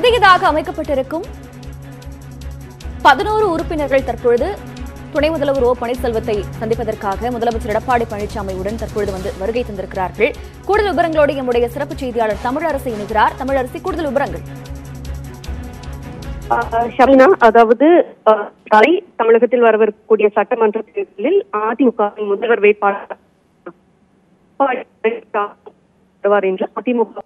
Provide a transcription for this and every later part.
புதியதாக அமைக்கப்பட்டிருக்கும் பதினோரு உறுப்பினர்கள் தற்பொழுது துணை முதல்வர் ஓ பன்னீர்செல்வத்தை சந்திப்பதற்காக முதலமைச்சர் எடப்பாடி பழனிசாமியுடன் தற்பொழுது வந்து வருகை தந்திருக்கிறார்கள் கூடுதல் விவரங்களோடு எம்முடைய சிறப்பு செய்தியாளர் தமிழரசு இணைகிறார் தமிழரசி கூடுதல் விவரங்கள் ஆஹ் ஷமினா அதாவது ஆஹ் நாளை தமிழகத்தில் வரவிருக்கக்கூடிய சட்டமன்ற தேர்தலில் அதிமுகவின் முதல்வர் வேட்பாளர் வருவார் என்று அதிமுக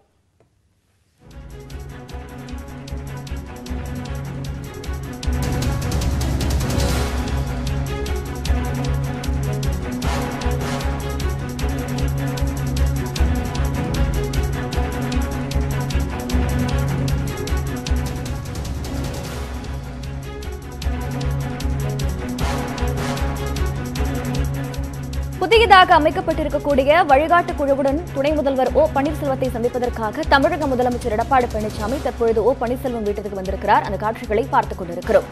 புதியதாக அமைக்கப்பட்டிருக்கக்கூடிய வழிகாட்டு குழுவுடன் துணை முதல்வர் ஓ பன்னீர்செல்வத்தை சந்திப்பதற்காக தமிழக முதலமைச்சர் எடப்பாடி பழனிசாமி தற்பொழுது ஓ பன்னீர்செல்வம் வீட்டிற்கு வந்திருக்கிறார் அந்த காட்சிகளை பார்த்துக் கொண்டிருக்கிறோம்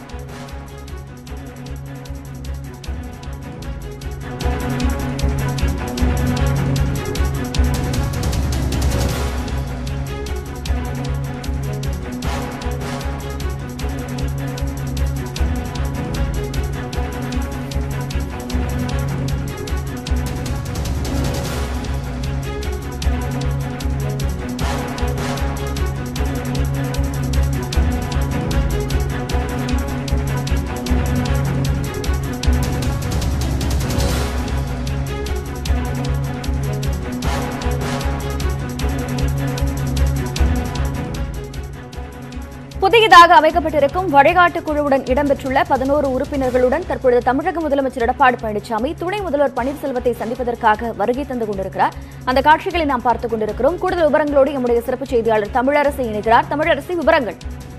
புதியதாக அமைக்கப்பட்டிருக்கும் வழிகாட்டு குழுவுடன் இடம்பெற்றுள்ள பதினோரு உறுப்பினர்களுடன் தற்பொழுது தமிழக முதலமைச்சர் எடப்பாடி பழனிசாமி துணை முதல்வர் பன்னீர்செல்வத்தை சந்திப்பதற்காக வருகை தந்து கொண்டிருக்கிறார் அந்த காட்சிகளை நாம் பார்த்துக் கொண்டிருக்கிறோம் கூடுதல் விவரங்களோடு எம்முடைய சிறப்பு செய்தியாளர் தமிழரசு இணைகிறார் தமிழரசி விவரங்கள்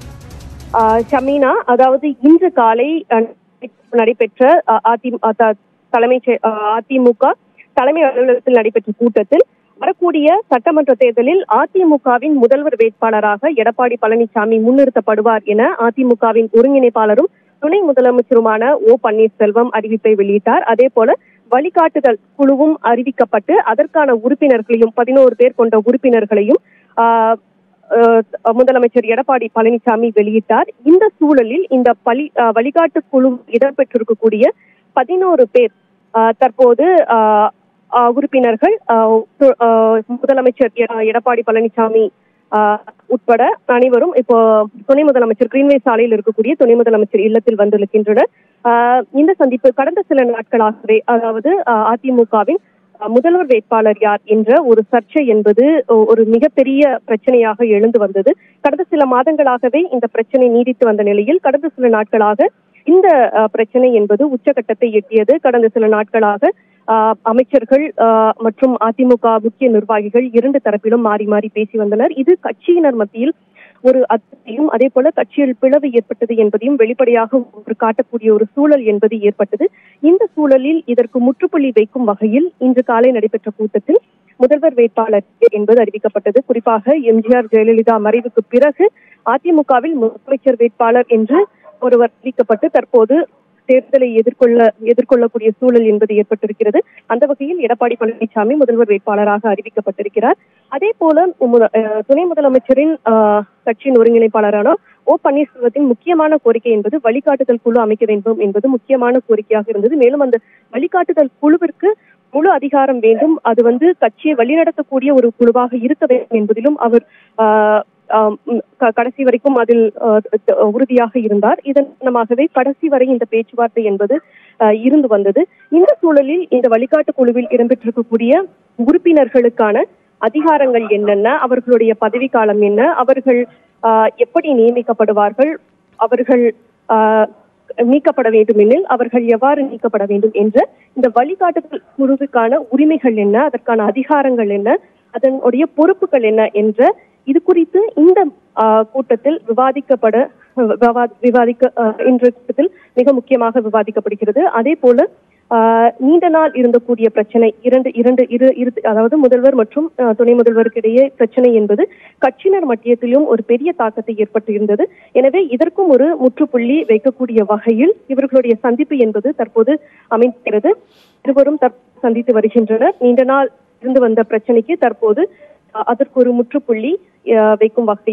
ஆஹ் ஷமீனா அதாவது இன்று காலை அஹ், நடைபெற்ற அஹ், அதி- அஹ், த- தலைமை செ- அஹ், அதிமுக தலைமை அலுவலகத்தில் நடைபெற்ற கூட்டத்தில் வரக்கூடிய சட்டமன்ற தேர்தலில் அதிமுகவின் முதல்வர் வேட்பாளராக எடப்பாடி பழனிசாமி முன்னிறுத்தப்படுவார் என அதிமுகவின் ஒருங்கிணைப்பாளரும் துணை முதலமைச்சருமான ஓ பன்னீர்செல்வம் அறிவிப்பை வெளியிட்டார் அதே போல வழிகாட்டுதல் குழுவும் அறிவிக்கப்பட்டு அதற்கான உறுப்பினர்களையும் பதினோரு பேர் கொண்ட உறுப்பினர்களையும் ஆஹ், அஹ் முதலமைச்சர் எடப்பாடி பழனிசாமி வெளியிட்டார் இந்த சூழலில் இந்த பலி அஹ் வழிகாட்டு குழு இடம்பெற்றிருக்கக்கூடிய பதினோரு பேர் அஹ் தற்போது அஹ், அஹ் உறுப்பினர்கள் அஹ் து- அஹ் முதலமைச்சர் எட- எடப்பாடி பழனிசாமி அஹ், உட்பட அனைவரும் இப்போ துணை முதலமைச்சர் கிரீன்வே சாலையில் இருக்கக்கூடிய துணை முதலமைச்சர் இல்லத்தில் வந்திருக்கின்றனர் அஹ் இந்த சந்திப்பு கடந்த சில நாட்களாகவே அதாவது அஹ், அதிமுகவின் அஹ் முதல்வர் வேட்பாளர் யார் என்ற ஒரு சர்ச்சை என்பது ஒ- ஒரு மிகப்பெரிய பிரச்சனையாக எழுந்து வந்தது கடந்த சில மாதங்களாகவே இந்த பிரச்சனை நீடித்து வந்த நிலையில் கடந்த சில நாட்களாக இந்த அஹ், பிரச்சனை என்பது உச்சகட்டத்தை எட்டியது கடந்த சில நாட்களாக அஹ், அமைச்சர்கள் அஹ், மற்றும் அதிமுக முக்கிய நிர்வாகிகள் இரண்டு தரப்பிலும் மாறி மாறி பேசி வந்தனர் இது கட்சியினர் மத்தியில் ஒரு அச்சத்தையும் அதே போல கட்சியில் பிளவு ஏற்பட்டது என்பதையும் வெளிப்படையாக ஒரு காட்டக்கூடிய ஒரு சூழல் என்பது ஏற்பட்டது இந்த சூழலில் இதற்கு முற்றுப்புள்ளி வைக்கும் வகையில் இன்று காலை நடைபெற்ற கூட்டத்தில் முதல்வர் வேட்பாளர் என்பது அறிவிக்கப்பட்டது குறிப்பாக எம்ஜிஆர் ஜெயலலிதா மறைவுக்கு பிறகு அதிமுகவில் முதலமைச்சர் வேட்பாளர் என்று ஒருவர் அறிவிக்கப்பட்டு தற்போது தேர்தலை எதிர்கொள்ள எதிர்கொள்ளக்கூடிய சூழல் என்பது ஏற்பட்டிருக்கிறது அந்த வகையில் எடப்பாடி பழனிசாமி முதல்வர் வேட்பாளராக அறிவிக்கப்பட்டிருக்கிறார் அதே போல மு- அஹ் துணை முதலமைச்சரின் அஹ், கட்சியின் ஒருங்கிணைப்பாளரான ஓ பன்னீர்செல்வத்தின் முக்கியமான கோரிக்கை என்பது வழிகாட்டுதல் குழு அமைக்க வேண்டும் என்பது முக்கியமான கோரிக்கையாக இருந்தது மேலும் அந்த வழிகாட்டுதல் குழுவிற்கு முழு அதிகாரம் வேண்டும் அது வந்து கட்சியை வழிநடத்தக்கூடிய ஒரு குழுவாக இருக்க வேண்டும் என்பதிலும் அவர் ஆஹ், ஆம், ம், க- கடைசி வரைக்கும் அதில் ஆஹ், த- உறுதியாக இருந்தார் இதன் காரணமாகவே கடைசி வரை இந்த பேச்சுவார்த்தை என்பது ஆஹ், இருந்து வந்தது இந்த சூழலில் இந்த வழிகாட்டு குழுவில் இடம்பெற்றிருக்கக்கூடிய உறுப்பினர்களுக்கான அதிகாரங்கள் என்னென்ன அவர்களுடைய பதவிக்காலம் என்ன அவர்கள் ஆஹ், எப்படி நியமிக்கப்படுவார்கள் அவர்கள் ஆஹ், நீக்கப்பட வேண்டும் எனில் அவர்கள் எவ்வாறு நீக்கப்பட வேண்டும் என்ற இந்த வழிகாட்டுதல் குழுவுக்கான உரிமைகள் என்ன அதற்கான அதிகாரங்கள் என்ன அதனுடைய பொறுப்புகள் என்ன என்ற இது குறித்து இந்த ஆஹ், கூட்டத்தில் விவாதிக்கப்பட விவா- விவாதிக்க ஆஹ், இன்று கூட்டத்தில் மிக முக்கியமாக விவாதிக்கப்படுகிறது அதே போல ஆஹ், நீண்ட நாள் இருந்தக்கூடிய பிரச்சனை இரண்டு இரண்டு இரு இரு அதாவது முதல்வர் மற்றும் ஆஹ், துணை முதல்வருக்கு இடையே பிரச்சனை என்பது கட்சியினர் மத்தியத்திலும் ஒரு பெரிய தாக்கத்தை ஏற்பட்டிருந்தது எனவே இதற்கும் ஒரு முற்றுப்புள்ளி வைக்கக்கூடிய வகையில் இவர்களுடைய சந்திப்பு என்பது தற்போது அமைகிறது இருவரும் தற்போது சந்தித்து வருகின்றனர் நீண்ட நாள் இருந்து வந்த பிரச்சனைக்கு தற்போது அஹ், அதற்கு ஒரு முற்றுப்புள்ளி அஹ், வைக்கும் வகையிலும்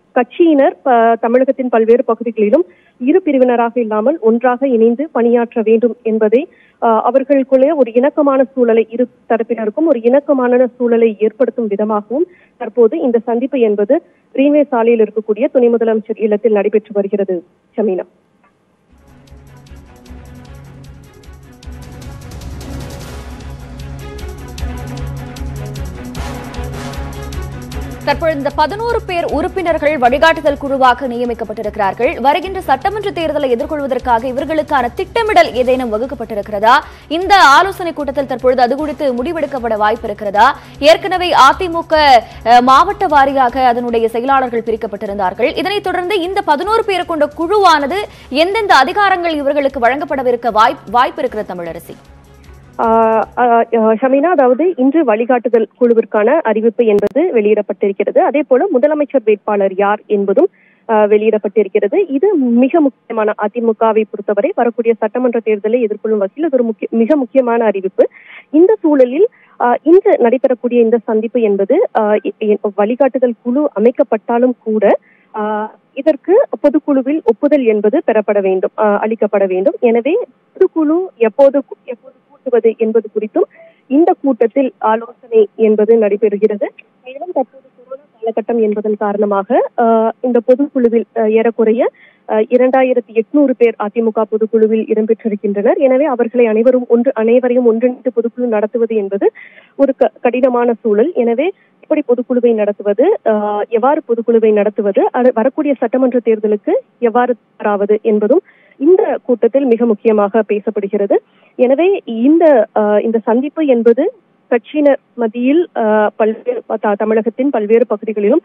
கட்சியினர் ப- தமிழகத்தின் பல்வேறு பகுதிகளிலும் இரு பிரிவினராக இல்லாமல் ஒன்றாக இணைந்து பணியாற்ற வேண்டும் என்பதை ஆஹ், அவர்களுக்குள்ளே ஒரு இணக்கமான சூழலை இரு தரப்பினருக்கும் ஒரு இணக்கமான சூழலை ஏற்படுத்தும் விதமாகவும் தற்போது இந்த சந்திப்பு என்பது ரீன்வே சாலையில் இருக்கக்கூடிய துணை முதலமைச்சர் இல்லத்தில் நடைபெற்று வருகிறது ஷமீனா தற்பொழுது இந்த பதினோரு பேர் உறுப்பினர்கள் வழிகாட்டுதல் குழுவாக நியமிக்கப்பட்டிருக்கிறார்கள் வருகின்ற சட்டமன்ற தேர்தலை எதிர்கொள்வதற்காக இவர்களுக்கான திட்டமிடல் ஏதேனும் வகுக்கப்பட்டிருக்கிறதா இந்த ஆலோசனை கூட்டத்தில் தற்பொழுது அது குறித்து முடிவெடுக்கப்பட வாய்ப்பு இருக்கிறதா ஏற்கனவே அதிமுக அஹ், மாவட்ட வாரியாக அதனுடைய செயலாளர்கள் பிரிக்கப்பட்டிருந்தார்கள் இதனைத் தொடர்ந்து இந்த பதினோரு பேர் கொண்ட குழுவானது எந்தெந்த அதிகாரங்கள் இவர்களுக்கு வழங்கப்படவிருக்க வாய்ப்பு வாய்ப்பு இருக்கிற தமிழரசி ஆஹ் ஆஹ் ஆஹ் ஷமீனா அதாவது இன்று வழிகாட்டுதல் குழுவிற்கான அறிவிப்பு என்பது வெளியிடப்பட்டிருக்கிறது அதே போல முதலமைச்சர் வேட்பாளர் யார் என்பதும் ஆஹ் வெளியிடப்பட்டிருக்கிறது இது மிக முக்கியமான அதிமுகவை பொறுத்தவரை வரக்கூடிய சட்டமன்ற தேர்தலை எதிர்கொள்ளும் வகையில் இது ஒரு முக்கிய மிக முக்கியமான அறிவிப்பு இந்த சூழலில் ஆஹ் இன்று நடைபெறக்கூடிய இந்த சந்திப்பு என்பது ஆஹ் இ- இ- வழிகாட்டுதல் குழு அமைக்கப்பட்டாலும் கூட ஆஹ் இதற்கு பொதுக்குழுவில் ஒப்புதல் என்பது பெறப்பட வேண்டும் ஆஹ் அளிக்கப்பட வேண்டும் எனவே பொதுக்குழு எப்போது எப்போது கூட்டுவது என்பது குறித்தும் இந்த கூட்டத்தில் ஆலோசனை என்பது நடைபெறுகிறது மேலும் தற்போது கொரோனா காலகட்டம் என்பதன் காரணமாக ஆஹ் இந்த பொதுக்குழுவில் ஆஹ் ஏறக்குறைய ஆஹ் இரண்டாயிரத்தி எட்நூறு பேர் அதிமுக பொதுக்குழுவில் இடம்பெற்றிருக்கின்றனர் எனவே அவர்களை அனைவரும் ஒன்று அனைவரையும் ஒன்றிணைத்து பொதுக்குழு நடத்துவது என்பது ஒரு க- கடினமான சூழல் எனவே எப்படி பொதுக்குழுவை நடத்துவது ஆஹ் எவ்வாறு பொதுக்குழுவை நடத்துவது அது வரக்கூடிய சட்டமன்ற தேர்தலுக்கு எவ்வாறு தயாராவது என்பதும் இந்த கூட்டத்தில் மிக முக்கியமாக பேசப்படுகிறது எனவே இந்த ஆஹ் இந்த சந்திப்பு என்பது கட்சியினர் மத்தியில் ஆஹ் பல்வேறு த- தமிழகத்தின் பல்வேறு பகுதிகளிலும்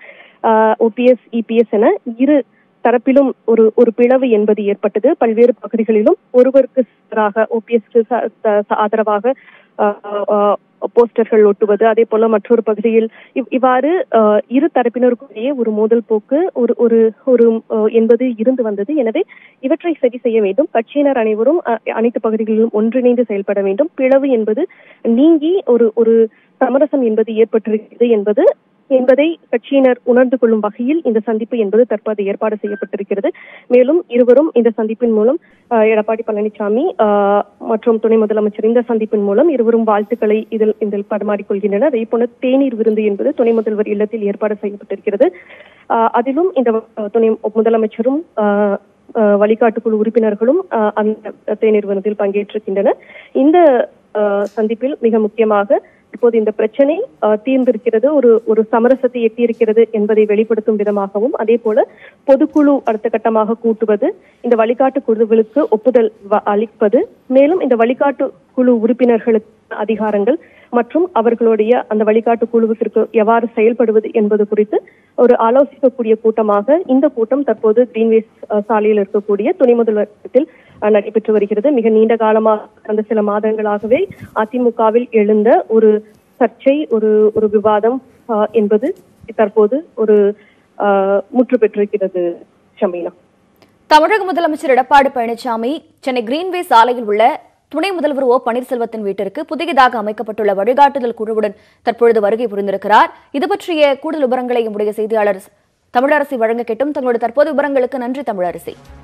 ஓபிஎஸ் இபிஎஸ் என இரு தரப்பிலும் ஒரு ஒரு பிளவு என்பது ஏற்பட்டது பல்வேறு பகுதிகளிலும் ஒருவருக்கு எதிராக ஓபிஎஸ்க்கு ஆதரவாக ஆஹ், ஆஹ், போஸ்டர்கள் ஒட்டுவது அதே போல மற்றொரு பகுதியில் இவ்- இவ்வாறு ஆஹ், இரு தரப்பினருக்குள்ளேயே ஒரு மோதல் போக்கு ஒரு ஒரு ஒரு ஆஹ், என்பது இருந்து வந்தது எனவே இவற்றை சரி செய்ய வேண்டும் கட்சியினர் அனைவரும் அஹ், அனைத்து பகுதிகளிலும் ஒன்றிணைந்து செயல்பட வேண்டும் பிளவு என்பது நீங்கி ஒரு ஒரு சமரசம் என்பது ஏற்பட்டிருக்கிறது என்பது என்பதை கட்சியினர் உணர்ந்து கொள்ளும் வகையில் இந்த சந்திப்பு என்பது தற்போது ஏற்பாடு செய்யப்பட்டிருக்கிறது மேலும் இருவரும் இந்த சந்திப்பின் மூலம் அஹ், எடப்பாடி பழனிசாமி அஹ், மற்றும் துணை முதலமைச்சர் இந்த சந்திப்பின் மூலம் இருவரும் வாழ்த்துக்களை இதில் இதில் பரிமாறிக்கொள்கின்றனர் அதே போல தேநீர் விருந்து என்பது துணை முதல்வர் இல்லத்தில் ஏற்பாடு செய்யப்பட்டிருக்கிறது அஹ், அதிலும் இந்த அஹ், துணை முதலமைச்சரும் அஹ், அஹ், வழிகாட்டுக்குழு உறுப்பினர்களும் அஹ், அந்த தேநீர் விருந்தில் பங்கேற்றிருக்கின்றனர் இந்த அஹ், சந்திப்பில் மிக முக்கியமாக இப்போது இந்த பிரச்சனை அஹ், தீர்ந்திருக்கிறது ஒரு ஒரு சமரசத்தை எட்டியிருக்கிறது என்பதை வெளிப்படுத்தும் விதமாகவும் அதே போல பொதுக்குழு அடுத்த கட்டமாக கூட்டுவது இந்த வழிகாட்டு குழுவுகளுக்கு ஒப்புதல் வ- அளிப்பது மேலும் இந்த வழிகாட்டு குழு உறுப்பினர்களுக்கு அதிகாரங்கள் மற்றும் அவர்களுடைய அந்த வழிகாட்டு குழுவிற்கு எவ்வாறு செயல்படுவது என்பது குறித்து ஒரு ஆலோசிக்கக்கூடிய கூட்டமாக இந்த கூட்டம் தற்போது கிரீன்வேஸ் அஹ், சாலையில் இருக்கக்கூடிய துணை முதல்வரத்தில் அஹ், நடைபெற்று வருகிறது மிக நீண்ட காலமாக கடந்த சில மாதங்களாகவே அதிமுகவில் எழுந்த ஒரு சர்ச்சை ஒரு ஒரு விவாதம் அஹ், என்பது தற்போது ஒரு அஹ், முற்று பெற்றிருக்கிறது ஷமீனா தமிழக முதலமைச்சர் எடப்பாடி பழனிசாமி சென்னை கிரீன்வே சாலையில் உள்ள துணை முதல்வர் ஓ பன்னீர்செல்வத்தின் வீட்டிற்கு புதியதாக அமைக்கப்பட்டுள்ள வழிகாட்டுதல் குழுவுடன் தற்பொழுது வருகை புரிந்திருக்கிறார் இது பற்றிய கூடுதல் விவரங்களை நம்முடைய செய்தியாளர் தமிழரசி வழங்க கேட்டும் தங்களுடைய தற்போது விவரங்களுக்கு நன்றி தமிழரசி